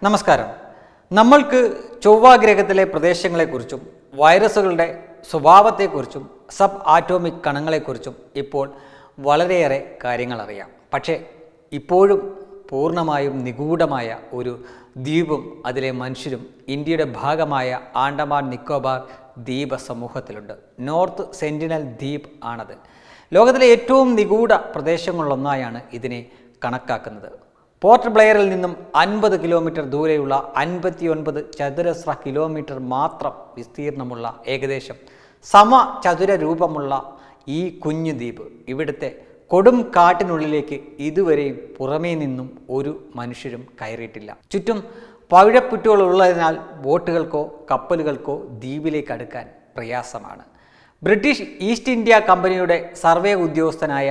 നമസ്കാരം നമ്മൾക്ക് ചൊവ്വാഗ്രഹത്തിലെ പ്രദേശങ്ങളെക്കുറിച്ചും വൈറസുകളുടെ സ്വഭാവത്തെക്കുറിച്ചും sub atomic കണങ്ങളെക്കുറിച്ചും ഇപ്പോൾ വളരെയേറെ കാര്യങ്ങൾ അറിയാം പക്ഷേ ഇപ്പോഴും പൂർണ്ണമായും നിഗൂഢമായ ഒരു ദ്വീപും അതിലെ മനുഷ്യരും ഇന്ത്യയുടെ ഭാഗമായ ആൻഡമാൻ നിക്കോബാർ ദ്വീപ സമൂഹത്തിലുണ്ട് നോർത്ത് സെൻറ്റിനൽ ദ്വീപ് ആണത് ലോകത്തിലെ ഏറ്റവും നിഗൂഢ പ്രദേശങ്ങളിലൊന്നായാണ് ഇതിനെ കണക്കാക്കുന്നത് പോർട്ട് ബ്ലെയറിൽ നിന്നും അൻപത് കിലോമീറ്റർ ദൂരെയുള്ള അൻപത്തിയൊൻപത് ചതുരശ്ര കിലോമീറ്റർ മാത്രം വിസ്തീർണമുള്ള ഏകദേശം സമ ചതുര രൂപമുള്ള ഈ കുഞ്ഞു ദ്വീപ് ഇവിടുത്തെ കൊടും കാട്ടിനുള്ളിലേക്ക് ഇതുവരെയും പുറമേ നിന്നും ഒരു മനുഷ്യരും കയറിയിട്ടില്ല ചുറ്റും പവിഴപ്പുറ്റുകൾ ഉള്ളതിനാൽ ബോട്ടുകൾക്കോ കപ്പലുകൾക്കോ ദ്വീപിലേക്ക് അടുക്കാൻ പ്രയാസമാണ് ബ്രിട്ടീഷ് ഈസ്റ്റ് ഇന്ത്യ കമ്പനിയുടെ സർവേ ഉദ്യോഗസ്ഥനായ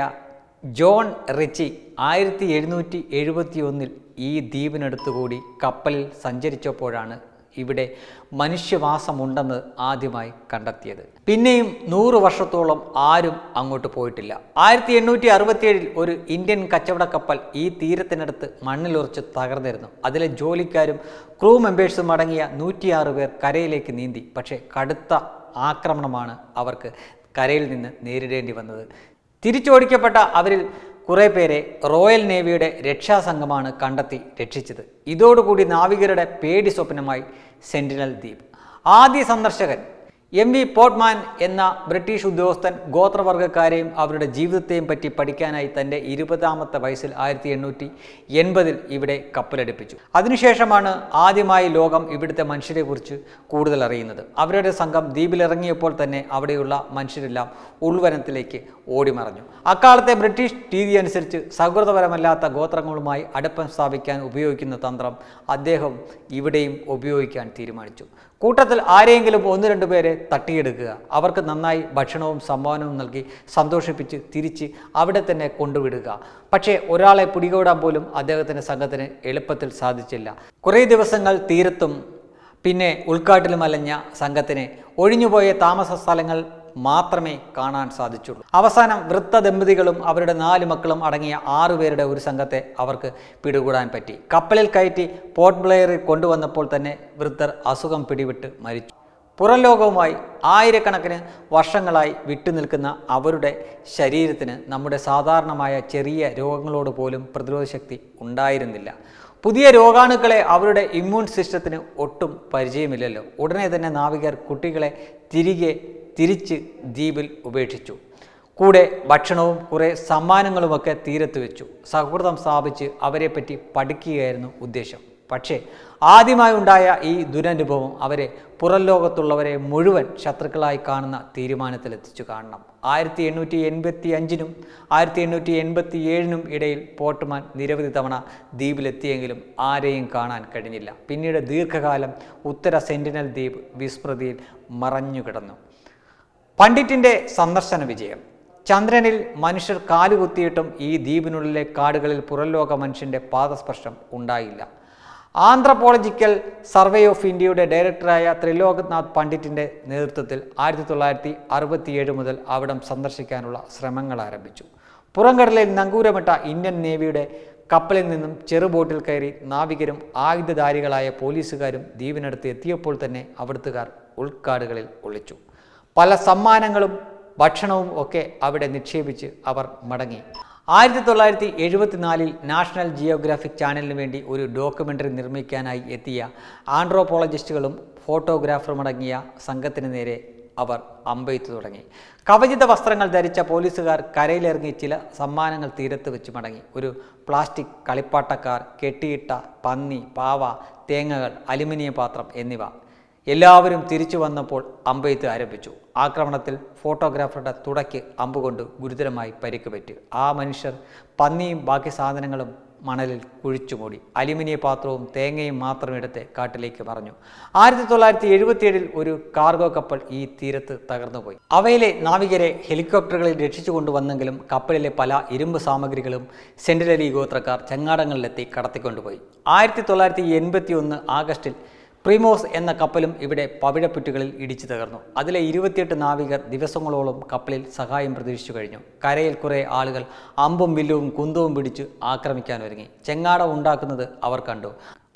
ജോൺ റിച്ചി ആയിരത്തി എഴുന്നൂറ്റി എഴുപത്തി ഒന്നിൽ ഈ ദ്വീപിനടുത്തുകൂടി കപ്പലിൽ സഞ്ചരിച്ചപ്പോഴാണ് ഇവിടെ മനുഷ്യവാസമുണ്ടെന്ന് ആദ്യമായി കണ്ടെത്തിയത് പിന്നെയും നൂറ് വർഷത്തോളം ആരും അങ്ങോട്ട് പോയിട്ടില്ല ആയിരത്തി എണ്ണൂറ്റി അറുപത്തിയേഴിൽ ഒരു ഇന്ത്യൻ കച്ചവട കപ്പൽ ഈ തീരത്തിനടുത്ത് മണ്ണിലുറച്ച് തകർന്നിരുന്നു അതിലെ ജോലിക്കാരും ക്രൂ മെമ്പേഴ്സും അടങ്ങിയ നൂറ്റിയാറ് പേർ കരയിലേക്ക് നീന്തി പക്ഷേ കടുത്ത ആക്രമണമാണ് അവർക്ക് കരയിൽ നിന്ന് നേരിടേണ്ടി വന്നത് തിരിച്ചോടിക്കപ്പെട്ട അവരിൽ കുറേ പേരെ റോയൽ നേവിയുടെ രക്ഷാസംഘമാണ് കണ്ടെത്തി രക്ഷിച്ചത് ഇതോടുകൂടി നാവികരുടെ പേടി സ്വപ്നമായി സെന്റിനൽ ദ്വീപ് ആദ്യ സന്ദർശകൻ എം വി പോർട്ട്മാൻ എന്ന ബ്രിട്ടീഷ് ഉദ്യോഗസ്ഥൻ ഗോത്രവർഗ്ഗക്കാരെയും അവരുടെ ജീവിതത്തെയും പറ്റി പഠിക്കാനായി തൻ്റെ ഇരുപതാമത്തെ വയസ്സിൽ ആയിരത്തി എണ്ണൂറ്റി എൺപതിൽ ഇവിടെ കപ്പലടുപ്പിച്ചു അതിനുശേഷമാണ് ആദ്യമായി ലോകം ഇവിടുത്തെ മനുഷ്യരെക്കുറിച്ച് കൂടുതൽ അറിയുന്നത് അവരുടെ സംഘം ദ്വീപിലിറങ്ങിയപ്പോൾ തന്നെ അവിടെയുള്ള മനുഷ്യരെല്ലാം ഉൾവനത്തിലേക്ക് ഓടിമറഞ്ഞു അക്കാലത്തെ ബ്രിട്ടീഷ് രീതി അനുസരിച്ച് സൗഹൃദപരമല്ലാത്ത ഗോത്രങ്ങളുമായി അടുപ്പം സ്ഥാപിക്കാൻ ഉപയോഗിക്കുന്ന തന്ത്രം അദ്ദേഹം ഇവിടെയും ഉപയോഗിക്കാൻ തീരുമാനിച്ചു കൂട്ടത്തിൽ ആരെയെങ്കിലും ഒന്ന് രണ്ട് പേരെ തട്ടിയെടുക്കുക അവർക്ക് നന്നായി ഭക്ഷണവും സംഭാവനവും നൽകി സന്തോഷിപ്പിച്ച് തിരിച്ച് അവിടെ തന്നെ കൊണ്ടുവിടുക പക്ഷേ ഒരാളെ പിടികൂടാൻ പോലും അദ്ദേഹത്തിൻ്റെ സംഘത്തിന് എളുപ്പത്തിൽ സാധിച്ചില്ല കുറേ ദിവസങ്ങൾ തീരത്തും പിന്നെ ഉൾക്കാട്ടിലും അലഞ്ഞ സംഘത്തിന് ഒഴിഞ്ഞുപോയ താമസ സ്ഥലങ്ങൾ മാത്രമേ കാണാൻ സാധിച്ചുള്ളൂ അവസാനം വൃത്ത ദമ്പതികളും അവരുടെ നാല് മക്കളും അടങ്ങിയ ആറുപേരുടെ ഒരു സംഘത്തെ അവർക്ക് പിടികൂടാൻ പറ്റി കപ്പലിൽ കയറ്റി പോർട്ട് ബ്ലെയറിൽ കൊണ്ടുവന്നപ്പോൾ തന്നെ വൃദ്ധർ അസുഖം പിടിവിട്ട് മരിച്ചു പുറം ലോകവുമായി ആയിരക്കണക്കിന് വർഷങ്ങളായി വിട്ടുനിൽക്കുന്ന അവരുടെ ശരീരത്തിന് നമ്മുടെ സാധാരണമായ ചെറിയ രോഗങ്ങളോട് പോലും പ്രതിരോധശക്തി ഉണ്ടായിരുന്നില്ല പുതിയ രോഗാണുക്കളെ അവരുടെ ഇമ്മ്യൂൺ സിസ്റ്റത്തിന് ഒട്ടും പരിചയമില്ലല്ലോ ഉടനെ തന്നെ നാവികർ കുട്ടികളെ തിരികെ തിരിച്ച് ദ്വീപിൽ ഉപേക്ഷിച്ചു കൂടെ ഭക്ഷണവും കുറേ സമ്മാനങ്ങളുമൊക്കെ തീരത്ത് വെച്ചു സൗഹൃദം സ്ഥാപിച്ച് അവരെപ്പറ്റി പഠിക്കുകയായിരുന്നു ഉദ്ദേശം പക്ഷേ ആദ്യമായി ഉണ്ടായ ഈ ദുരനുഭവം അവരെ പുറം ലോകത്തുള്ളവരെ മുഴുവൻ ശത്രുക്കളായി കാണുന്ന തീരുമാനത്തിലെത്തിച്ചു കാണണം ആയിരത്തി എണ്ണൂറ്റി എൺപത്തി അഞ്ചിനും ആയിരത്തി എണ്ണൂറ്റി എൺപത്തി ഏഴിനും ഇടയിൽ പോർട്ട്മാൻ നിരവധി തവണ ദ്വീപിലെത്തിയെങ്കിലും ആരെയും കാണാൻ കഴിഞ്ഞില്ല പിന്നീട് ദീർഘകാലം ഉത്തര സെന്റിനൽ ദ്വീപ് വിസ്മൃതിയിൽ മറഞ്ഞുകിടന്നു പണ്ഡിറ്റിൻ്റെ സന്ദർശന വിജയം ചന്ദ്രനിൽ മനുഷ്യർ കാലുകുത്തിയിട്ടും ഈ ദ്വീപിനുള്ളിലെ കാടുകളിൽ പുറംലോക മനുഷ്യൻ്റെ പാദസ്പർശം ഉണ്ടായില്ല ആന്ത്രപ്പോളജിക്കൽ സർവേ ഓഫ് ഇന്ത്യയുടെ ഡയറക്ടറായ ത്രിലോകനാഥ് പണ്ഡിറ്റിൻ്റെ നേതൃത്വത്തിൽ ആയിരത്തി തൊള്ളായിരത്തി അറുപത്തിയേഴ് മുതൽ അവിടം സന്ദർശിക്കാനുള്ള ശ്രമങ്ങൾ ആരംഭിച്ചു പുറംകടലിൽ നങ്കൂരമിട്ട ഇന്ത്യൻ നേവിയുടെ കപ്പലിൽ നിന്നും ചെറുബോട്ടിൽ കയറി നാവികരും ആയുധധാരികളായ പോലീസുകാരും ദ്വീപിനടുത്ത് എത്തിയപ്പോൾ തന്നെ അവിടുത്തുകാർ ഉൾക്കാടുകളിൽ ഒളിച്ചു പല സമ്മാനങ്ങളും ഭക്ഷണവും ഒക്കെ അവിടെ നിക്ഷേപിച്ച് അവർ മടങ്ങി ആയിരത്തി തൊള്ളായിരത്തി എഴുപത്തിനാലിൽ നാഷണൽ ജിയോഗ്രാഫിക് ചാനലിന് വേണ്ടി ഒരു ഡോക്യുമെൻ്ററി നിർമ്മിക്കാനായി എത്തിയ ആൻഡ്രോപോളജിസ്റ്റുകളും ഫോട്ടോഗ്രാഫറും അടങ്ങിയ സംഘത്തിന് നേരെ അവർ അമ്പെയ്ത്തു തുടങ്ങി കവചിത വസ്ത്രങ്ങൾ ധരിച്ച പോലീസുകാർ കരയിലിറങ്ങി ചില സമ്മാനങ്ങൾ തീരത്ത് വെച്ച് മടങ്ങി ഒരു പ്ലാസ്റ്റിക് കളിപ്പാട്ടക്കാർ കെട്ടിയിട്ട പന്നി പാവ തേങ്ങകൾ അലുമിനിയം പാത്രം എന്നിവ എല്ലാവരും തിരിച്ചു വന്നപ്പോൾ അമ്പെയ്ത്ത് ആരംഭിച്ചു ആക്രമണത്തിൽ ഫോട്ടോഗ്രാഫറുടെ തുടയ്ക്ക് അമ്പുകൊണ്ട് ഗുരുതരമായി പരിക്ക് പറ്റി ആ മനുഷ്യർ പന്നിയും ബാക്കി സാധനങ്ങളും മണലിൽ കുഴിച്ചു മൂടി അലുമിനിയ പാത്രവും തേങ്ങയും മാത്രം എടുത്ത് കാട്ടിലേക്ക് മറഞ്ഞു ആയിരത്തി തൊള്ളായിരത്തി എഴുപത്തിയേഴിൽ ഒരു കാർഗോ കപ്പൽ ഈ തീരത്ത് തകർന്നുപോയി അവയിലെ നാവികരെ ഹെലികോപ്റ്ററുകളിൽ രക്ഷിച്ചു കൊണ്ടുവന്നെങ്കിലും കപ്പലിലെ പല ഇരുമ്പ് സാമഗ്രികളും സെൻറ്റിലലി ഗോത്രക്കാർ ചങ്ങാടങ്ങളിലെത്തി കടത്തിക്കൊണ്ടുപോയി ആയിരത്തി തൊള്ളായിരത്തി എൺപത്തി ഒന്ന് ആഗസ്റ്റിൽ പ്രിമോസ് എന്ന കപ്പലും ഇവിടെ പവിഴപ്പുറ്റുകളിൽ ഇടിച്ചു തകർന്നു അതിലെ ഇരുപത്തിയെട്ട് നാവികർ ദിവസങ്ങളോളം കപ്പലിൽ സഹായം പ്രതീക്ഷിച്ചു കഴിഞ്ഞു കരയിൽ കുറേ ആളുകൾ അമ്പും വില്ലും കുന്തവും പിടിച്ച് ആക്രമിക്കാൻ ഒരുങ്ങി ചെങ്ങാടം ഉണ്ടാക്കുന്നത് അവർ കണ്ടു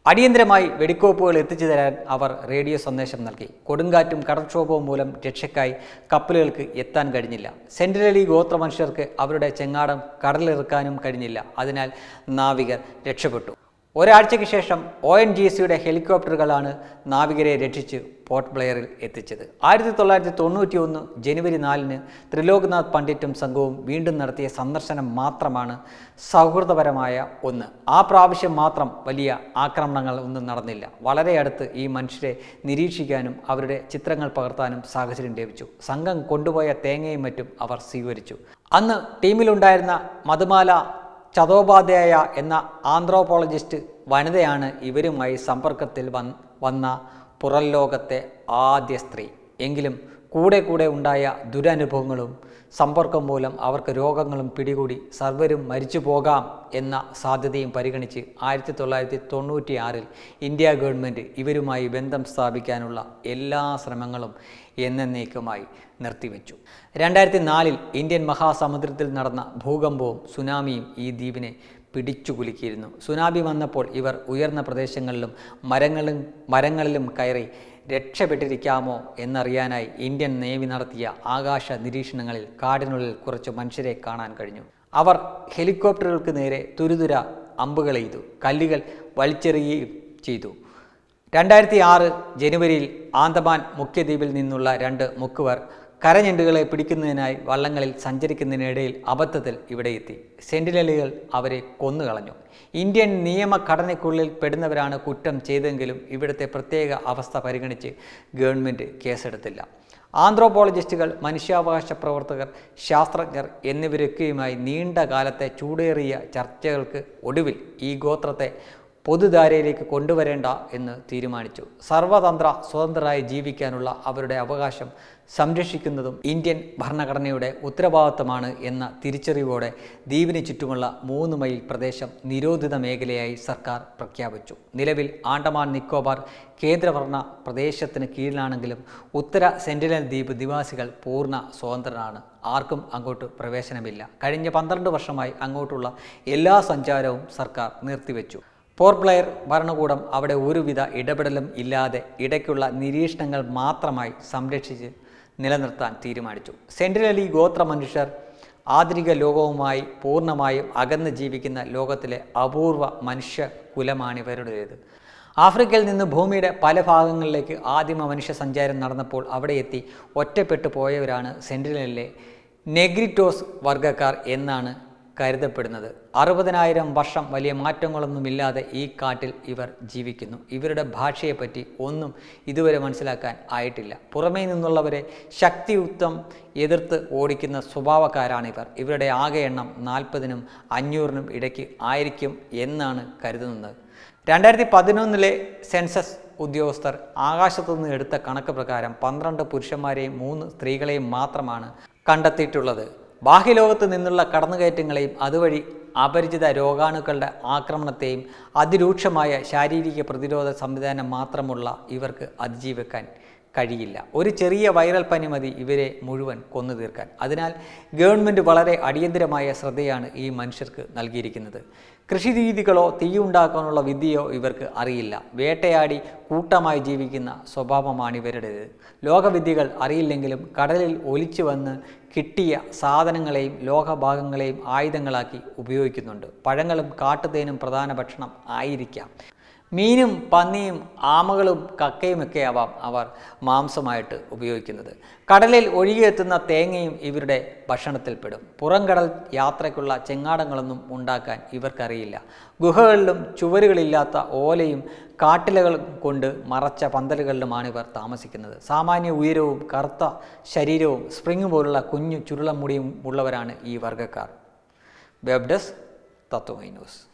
അടിയന്തരമായി വെടിക്കോപ്പുകൾ എത്തിച്ചു തരാൻ അവർ റേഡിയോ സന്ദേശം നൽകി കൊടുങ്കാറ്റും കടൽക്ഷോഭവും മൂലം രക്ഷയ്ക്കായി കപ്പലുകൾക്ക് എത്താൻ കഴിഞ്ഞില്ല സെൻട്രലി ഗോത്ര മനുഷ്യർക്ക് അവരുടെ ചെങ്ങാടം കടലിറക്കാനും കഴിഞ്ഞില്ല അതിനാൽ നാവികർ രക്ഷപ്പെട്ടു ഒരാഴ്ചയ്ക്ക് ശേഷം ഒ എൻ ജി സിയുടെ ഹെലികോപ്റ്ററുകളാണ് നാവികരെ രക്ഷിച്ച് പോർട്ട് ബ്ലെയറിൽ എത്തിച്ചത് ആയിരത്തി തൊള്ളായിരത്തി തൊണ്ണൂറ്റി ഒന്ന് ജനുവരി നാലിന് ത്രിലോക്നാഥ് പണ്ഡിറ്റും സംഘവും വീണ്ടും നടത്തിയ സന്ദർശനം മാത്രമാണ് സൗഹൃദപരമായ ഒന്ന് ആ പ്രാവശ്യം മാത്രം വലിയ ആക്രമണങ്ങൾ ഒന്നും നടന്നില്ല വളരെ അടുത്ത് ഈ മനുഷ്യരെ നിരീക്ഷിക്കാനും അവരുടെ ചിത്രങ്ങൾ പകർത്താനും സാഹചര്യം ലഭിച്ചു സംഘം കൊണ്ടുപോയ തേങ്ങയും മറ്റും അവർ സ്വീകരിച്ചു അന്ന് ടീമിലുണ്ടായിരുന്ന മധുമാല ചതോപാധ്യായ എന്ന ആന്ത്രോപോളജിസ്റ്റ് വനിതയാണ് ഇവരുമായി സമ്പർക്കത്തിൽ വൻ വന്ന പുറംലോകത്തെ ആദ്യ സ്ത്രീ എങ്കിലും കൂടെ കൂടെ ഉണ്ടായ ദുരനുഭവങ്ങളും സമ്പർക്കം മൂലം അവർക്ക് രോഗങ്ങളും പിടികൂടി സർവരും മരിച്ചു പോകാം എന്ന സാധ്യതയും പരിഗണിച്ച് ആയിരത്തി തൊള്ളായിരത്തി തൊണ്ണൂറ്റി ആറിൽ ഇന്ത്യ ഗവൺമെൻറ് ഇവരുമായി ബന്ധം സ്ഥാപിക്കാനുള്ള എല്ലാ ശ്രമങ്ങളും എന്നേക്കുമായി നിർത്തിവെച്ചു രണ്ടായിരത്തി നാലിൽ ഇന്ത്യൻ മഹാസമുദ്രത്തിൽ നടന്ന ഭൂകമ്പവും സുനാമിയും ഈ ദ്വീപിനെ പിടിച്ചു കുലുക്കിയിരുന്നു സുനാമി വന്നപ്പോൾ ഇവർ ഉയർന്ന പ്രദേശങ്ങളിലും മരങ്ങളും മരങ്ങളിലും കയറി രക്ഷപ്പെട്ടിരിക്കാമോ എന്നറിയാനായി ഇന്ത്യൻ നേവി നടത്തിയ ആകാശ നിരീക്ഷണങ്ങളിൽ കാടിനുള്ളിൽ കുറച്ച് മനുഷ്യരെ കാണാൻ കഴിഞ്ഞു അവർ ഹെലികോപ്റ്ററുകൾക്ക് നേരെ തുരുതുര അമ്പുകൾ എയ്തു കല്ലുകൾ വലിച്ചെറിയുകയും ചെയ്തു രണ്ടായിരത്തി ആറ് ജനുവരിയിൽ ആന്തമാൻ മുഖ്യദ്വീപിൽ നിന്നുള്ള രണ്ട് മുക്കുവർ കരഞ്ഞെണ്ടുകളെ പിടിക്കുന്നതിനായി വള്ളങ്ങളിൽ സഞ്ചരിക്കുന്നതിനിടയിൽ അബദ്ധത്തിൽ ഇവിടെ എത്തി സെന്റിനലുകൾ അവരെ കൊന്നുകളഞ്ഞു ഇന്ത്യൻ നിയമഘടനയ്ക്കുള്ളിൽ പെടുന്നവരാണ് കുറ്റം ചെയ്തെങ്കിലും ഇവിടുത്തെ പ്രത്യേക അവസ്ഥ പരിഗണിച്ച് ഗവൺമെൻറ് കേസെടുത്തില്ല ആന്ത്രോപോളജിസ്റ്റുകൾ മനുഷ്യാവകാശ പ്രവർത്തകർ ശാസ്ത്രജ്ഞർ എന്നിവരൊക്കെയുമായി നീണ്ട കാലത്തെ ചൂടേറിയ ചർച്ചകൾക്ക് ഒടുവിൽ ഈ ഗോത്രത്തെ പൊതുധാരയിലേക്ക് കൊണ്ടുവരേണ്ട എന്ന് തീരുമാനിച്ചു സർവതന്ത്ര സ്വതന്ത്രരായി ജീവിക്കാനുള്ള അവരുടെ അവകാശം സംരക്ഷിക്കുന്നതും ഇന്ത്യൻ ഭരണഘടനയുടെ ഉത്തരവാദിത്തമാണ് എന്ന തിരിച്ചറിവോടെ ദ്വീപിന് ചുറ്റുമുള്ള മൂന്ന് മൈൽ പ്രദേശം നിരോധിത മേഖലയായി സർക്കാർ പ്രഖ്യാപിച്ചു നിലവിൽ ആണ്ടമാൻ നിക്കോബാർ കേന്ദ്രഭരണ പ്രദേശത്തിന് കീഴിലാണെങ്കിലും ഉത്തര സെന്റിനൽ ദ്വീപ് നിവാസികൾ പൂർണ്ണ സ്വതന്ത്രരാണ് ആർക്കും അങ്ങോട്ട് പ്രവേശനമില്ല കഴിഞ്ഞ പന്ത്രണ്ട് വർഷമായി അങ്ങോട്ടുള്ള എല്ലാ സഞ്ചാരവും സർക്കാർ നിർത്തിവെച്ചു പോർട്ട് ബ്ലെയർ ഭരണകൂടം അവിടെ ഒരുവിധ ഇടപെടലും ഇല്ലാതെ ഇടയ്ക്കുള്ള നിരീക്ഷണങ്ങൾ മാത്രമായി സംരക്ഷിച്ച് നിലനിർത്താൻ തീരുമാനിച്ചു സെൻട്രലി ഗോത്ര മനുഷ്യർ ആധുനിക ലോകവുമായി പൂർണ്ണമായും അകന്ന് ജീവിക്കുന്ന ലോകത്തിലെ അപൂർവ മനുഷ്യ കുലമാണിവരുടേത് ആഫ്രിക്കയിൽ നിന്ന് ഭൂമിയുടെ പല ഭാഗങ്ങളിലേക്ക് ആദിമ മനുഷ്യ സഞ്ചാരം നടന്നപ്പോൾ അവിടെ എത്തി ഒറ്റപ്പെട്ടു പോയവരാണ് സെൻട്രലിലെ നെഗ്രിറ്റോസ് വർഗ്ഗക്കാർ എന്നാണ് കരുതപ്പെടുന്നത് അറുപതിനായിരം വർഷം വലിയ മാറ്റങ്ങളൊന്നുമില്ലാതെ ഈ കാട്ടിൽ ഇവർ ജീവിക്കുന്നു ഇവരുടെ ഭാഷയെപ്പറ്റി ഒന്നും ഇതുവരെ മനസ്സിലാക്കാൻ ആയിട്ടില്ല പുറമേ നിന്നുള്ളവരെ ശക്തിയുക്തം എതിർത്ത് ഓടിക്കുന്ന സ്വഭാവക്കാരാണ് ഇവർ ഇവരുടെ ആകെ എണ്ണം നാൽപ്പതിനും അഞ്ഞൂറിനും ഇടയ്ക്ക് ആയിരിക്കും എന്നാണ് കരുതുന്നത് രണ്ടായിരത്തി പതിനൊന്നിലെ സെൻസസ് ഉദ്യോഗസ്ഥർ ആകാശത്തുനിന്ന് എടുത്ത കണക്ക് പ്രകാരം പന്ത്രണ്ട് പുരുഷന്മാരെയും മൂന്ന് സ്ത്രീകളെയും മാത്രമാണ് കണ്ടെത്തിയിട്ടുള്ളത് ബാഹ്യലോകത്ത് നിന്നുള്ള കടന്നുകയറ്റങ്ങളെയും അതുവഴി അപരിചിത രോഗാണുക്കളുടെ ആക്രമണത്തെയും അതിരൂക്ഷമായ ശാരീരിക പ്രതിരോധ സംവിധാനം മാത്രമുള്ള ഇവർക്ക് അതിജീവിക്കാൻ കഴിയില്ല ഒരു ചെറിയ വൈറൽ പനി മതി ഇവരെ മുഴുവൻ കൊന്നു തീർക്കാൻ അതിനാൽ ഗവൺമെൻറ് വളരെ അടിയന്തരമായ ശ്രദ്ധയാണ് ഈ മനുഷ്യർക്ക് നൽകിയിരിക്കുന്നത് കൃഷിരീതികളോ തീയുണ്ടാക്കാനുള്ള വിദ്യയോ ഇവർക്ക് അറിയില്ല വേട്ടയാടി കൂട്ടമായി ജീവിക്കുന്ന സ്വഭാവമാണ് ഇവരുടേത് ലോകവിദ്യകൾ അറിയില്ലെങ്കിലും കടലിൽ ഒലിച്ചു വന്ന് കിട്ടിയ സാധനങ്ങളെയും ലോഹഭാഗങ്ങളെയും ആയുധങ്ങളാക്കി ഉപയോഗിക്കുന്നുണ്ട് പഴങ്ങളും കാട്ടുതേനും പ്രധാന ഭക്ഷണം ആയിരിക്കാം മീനും പന്നിയും ആമകളും കക്കയുമൊക്കെ ആവാം അവർ മാംസമായിട്ട് ഉപയോഗിക്കുന്നത് കടലിൽ ഒഴുകിയെത്തുന്ന തേങ്ങയും ഇവരുടെ ഭക്ഷണത്തിൽപ്പെടും പുറംകടൽ യാത്രയ്ക്കുള്ള ചെങ്ങാടങ്ങളൊന്നും ഉണ്ടാക്കാൻ ഇവർക്കറിയില്ല ഗുഹകളിലും ചുവരുകളില്ലാത്ത ഓലയും കാട്ടിലകളും കൊണ്ട് മറച്ച പന്തലുകളിലുമാണ് ഇവർ താമസിക്കുന്നത് സാമാന്യ ഉയരവും കറുത്ത ശരീരവും സ്പ്രിങ് പോലുള്ള കുഞ്ഞു ചുരുളമുടിയും ഉള്ളവരാണ് ഈ വർഗ്ഗക്കാർ വെബ് ഡെസ്ക് തത്വമൈ ന്യൂസ്